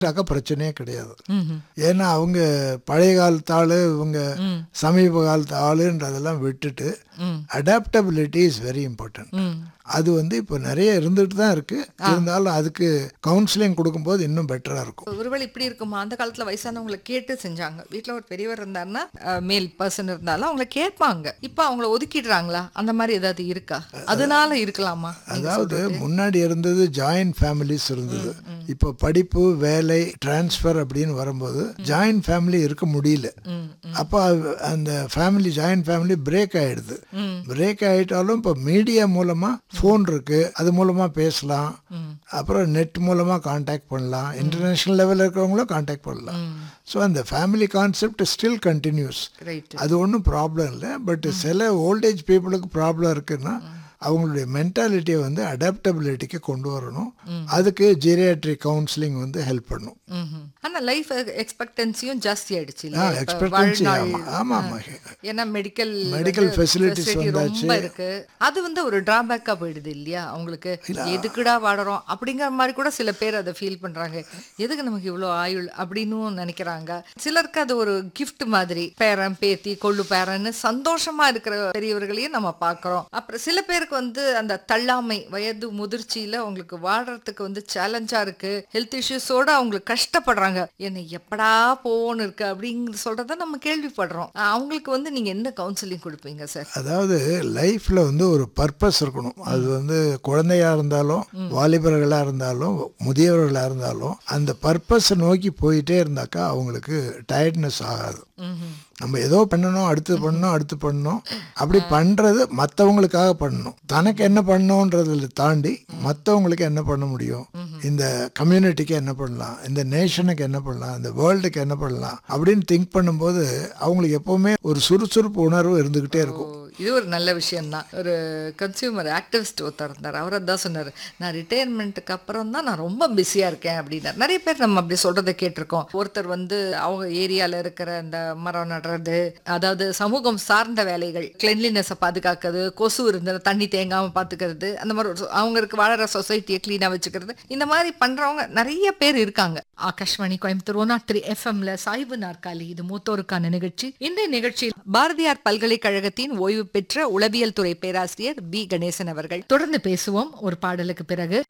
அக்கா பிரச்சனையே கிடையாது ஏன்னா அவங்க பழைய காலத்து ஆளு இவங்க சமீப காலத்து ஆளுன்றதெல்லாம் விட்டுட்டு அடாப்டபிலிட்டி இஸ் வெரி இம்பார்ட்டன்ட் அது வந்து இப்போ நிறைய இருந்துட்டு தான் இருக்கு இருந்தாலும் அதுக்கு கவுன்சிலிங் கொடுக்கும்போது இன்னும் பெட்டரா இருக்கும் ஒருவேளை இப்படி இருக்குமா அந்த காலத்துல வயசானவங்களை கேட்டு செஞ்சாங்க வீட்ல ஒரு பெரியவர் இருந்தாருன்னா மேல் பர்சன் இருந்தாலும் அவங்கள கேட்பாங்க இப்ப அவங்கள ஒதுக்கிடுறாங்களா அந்த மாதிரி ஏதாவது இருக்கா அதனால இருக்கலாமா அதாவது முன்னாடி இருந்தது ஜாயின்ட் ஃபேமிலிஸ் இருந்தது இப்போ படிப்பு வேலை டிரான்ஸ்ஃபர் அப்படின்னு வரும்போது ஜாயின்ட் ஃபேமிலி இருக்க முடியல அப்போ அது- அந்த ஃபேமிலி ஜாயின்ட் ஃபேமிலி பிரேக் ஆயிடுது பிரேக் ஆயிட்டாலும் இப்போ மீடியா மூலமா ஃபோன் இருக்கு அது மூலமா பேசலாம் அப்புறம் நெட் மூலமா காண்டாக்ட் பண்ணலாம் இன்டர்நேஷனல் லெவலில் இருக்கிறவங்களும் காண்டாக்ட் பண்ணலாம் ஸோ அந்த family concept still continues right அது ஒன்றும் ப்ராப்ளம் இல்லை பட் சில ஓல்டேஜ் பீப்புளுக்கு ப்ராப்ளம் இருக்குன்னா அவங்களுடைய மென்டாலிட்டியை வந்து அடாப்டபிலிட்டிக்கு கொண்டு வரணும் அதுக்கு ஜீரியாட்ரிக் கவுன்சிலிங் வந்து ஹெல்ப் பண்ணும் ஆனா லைஃப் எக்ஸ்பெக்டன்சியும் ஜாஸ்தி ஆயிடுச்சு ஆ எக்ஸ்பெக்டன்சி ஆமாம் ஆமாம் ஆமாம் ஏன்னா மெடிக்கல் Medical facilities வந்தாச்சு. ரொம்ப இருக்கு அது வந்து ஒரு டிராபேக்கா போயிடுது இல்லையா அவங்களுக்கு எதுக்குடா வாடுறோம் அப்படிங்கிற மாதிரி கூட சில பேர் அதை ஃபீல் பண்றாங்க எதுக்கு நமக்கு இவ்வளோ ஆயுள் அப்படின்னு நினைக்கிறாங்க சிலருக்கு அது ஒரு gift மாதிரி பேரன் பேத்தி கொள்ளு பேரன்னு சந்தோஷமா இருக்கிற பெரியவர்களையும் நம்ம பார்க்கறோம் அப்புறம் சில பேருக்கு வந்து அந்த தள்ளாமை வயது முதிர்ச்சியில அவங்களுக்கு வாடுறதுக்கு வந்து சேலஞ்சா இருக்கு ஹெல்த் இஷ்யூஸோட அவங்களுக்கு கஷ்டப்படுறாங்க என்ன எப்படா போன்னு இருக்கு அப்படிங்கிற சொல்றத நம்ம கேள்விப்படுறோம் அஹ் அவங்களுக்கு வந்து நீங்க என்ன கவுன்சிலிங் கொடுப்பீங்க சார் அதாவது லைஃப்பில் வந்து ஒரு பர்பஸ் இருக்கணும் அது வந்து குழந்தையா இருந்தாலும் வாலிபர்களாக இருந்தாலும் முதியவர்களாக இருந்தாலும் அந்த பர்பஸை நோக்கி போயிட்டே இருந்தாக்கா அவங்களுக்கு டயர்ட்னஸ் ஆகாது நம்ம ஏதோ பண்ணணும் அடுத்து பண்ணணும் அடுத்து பண்ணணும் அப்படி பண்ணுறது மற்றவங்களுக்காக பண்ணணும் தனக்கு என்ன பண்ணணுன்றதில் தாண்டி மற்றவங்களுக்கு என்ன பண்ண முடியும் இந்த கம்யூனிட்டிக்கு என்ன பண்ணலாம் இந்த நேஷனுக்கு என்ன பண்ணலாம் இந்த வேர்ல்டுக்கு என்ன பண்ணலாம் அப்படின்னு திங்க் பண்ணும்போது அவங்களுக்கு எப்போவுமே ஒரு சுறுசுறுப்பு உணர்வு இருந்துக்கிட்டே இருக்கும் ஓ, இது ஒரு நல்ல விஷயம்தான் ஒரு கன்சியூமர் ஆக்டிவிஸ்ட் ஒருத்தர் இருந்தார் அவர் தான் சொன்னார் நான் ரிட்டையர்மெண்ட்டுக்கு அப்புறம் தான் நான் ரொம்ப பிஸியாக இருக்கேன் அப்படின்னார் நிறைய பேர் நம்ம அப்படி சொல்கிறத கேட்டிருக்கோம் ஒருத்தர் வந்து அவங்க ஏரியாவில் இருக்கிற அந்த மரம் நடுறது அதாவது சமூகம் சார்ந்த வேலைகள் கிளென்லினஸை பாதுகாக்கிறது கொசு இருந்த தண்ணி தேங்காமல் பார்த்துக்கிறது அந்த மாதிரி ஒரு சொ- அவங்க இருக்க வாழற சொசைட்டியை க்ளீனாக வச்சுக்கிறது இந்த மாதிரி பண்ணுறவங்க நிறைய பேர் இருக்காங்க Akashvani Coimbatore one nought three எஃப்எம்ல சாய்வு நாற்காலி இது மூத்தோருக்கான நிகழ்ச்சி இந்த நிகழ்ச்சியில் பாரதியார் பல்கலைக்கழகத்தின் ஓய்வு பெற்ற உளவியல் துறை பேராசிரியர் பி கணேசன் அவர்கள் தொடர்ந்து பேசுவோம் ஒரு பாடலுக்கு பிறகு